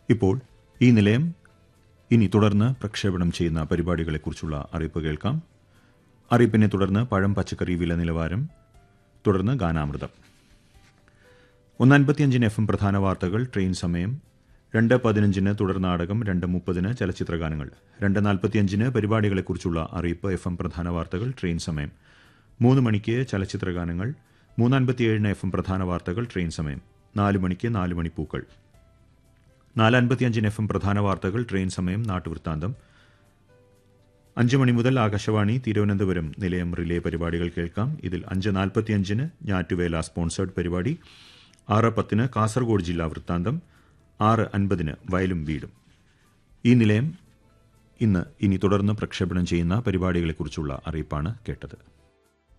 ഇപ്പോൾ ഈ നിലയം ഇനി തുടർന്ന് പ്രക്ഷേപണം ചെയ്യുന്ന പരിപാടികളെക്കുറിച്ചുള്ള അറിയിപ്പ് കേൾക്കാം അറിയിപ്പിനെ തുടർന്ന് പഴം പച്ചക്കറി വില നിലവാരം തുടർന്ന് ഗാനാമൃതം ഒന്ന് അൻപത്തിയഞ്ചിന് എഫ് എം പ്രധാന വാർത്തകൾ ട്രെയിൻ സമയം രണ്ട് പതിനഞ്ചിന് തുടർ നാടകം രണ്ട് മുപ്പതിന് ചലച്ചിത്രഗാനങ്ങൾ രണ്ട് നാൽപ്പത്തിയഞ്ചിന് പരിപാടികളെക്കുറിച്ചുള്ള അറിയിപ്പ് എഫ് എം പ്രധാന വാർത്തകൾ ട്രെയിൻ സമയം മൂന്ന് മണിക്ക് ചലച്ചിത്രഗാനങ്ങൾ മൂന്ന് അൻപത്തിയേഴിന് എഫ് എം പ്രധാന വാർത്തകൾ ട്രെയിൻ സമയം നാല് മണിക്ക് നാല് മണിപ്പൂക്കൾ നാല് അൻപത്തിയഞ്ചിന് എഫ് എം പ്രധാന വാർത്തകൾ ട്രെയിൻ സമയം നാട്ടുവൃത്താന്തം അഞ്ച് മണി മുതൽ ആകാശവാണി തിരുവനന്തപുരം നിലയം റിലേ പരിപാടികൾ കേൾക്കാം ഇതിൽ അഞ്ച് നാൽപ്പത്തിയഞ്ചിന് ഞാറ്റുവേല സ്പോൺസേഡ് പരിപാടി ആറ് പത്തിന് കാസർഗോഡ് ജില്ലാ വൃത്താന്തം ആറ് അൻപതിന് വയലും വീടും ഈ നിലയം ഇന്ന് ഇനി തുടർന്ന് പ്രക്ഷേപണം ചെയ്യുന്ന പരിപാടികളെക്കുറിച്ചുള്ള അറിയിപ്പാണ് കേട്ടത്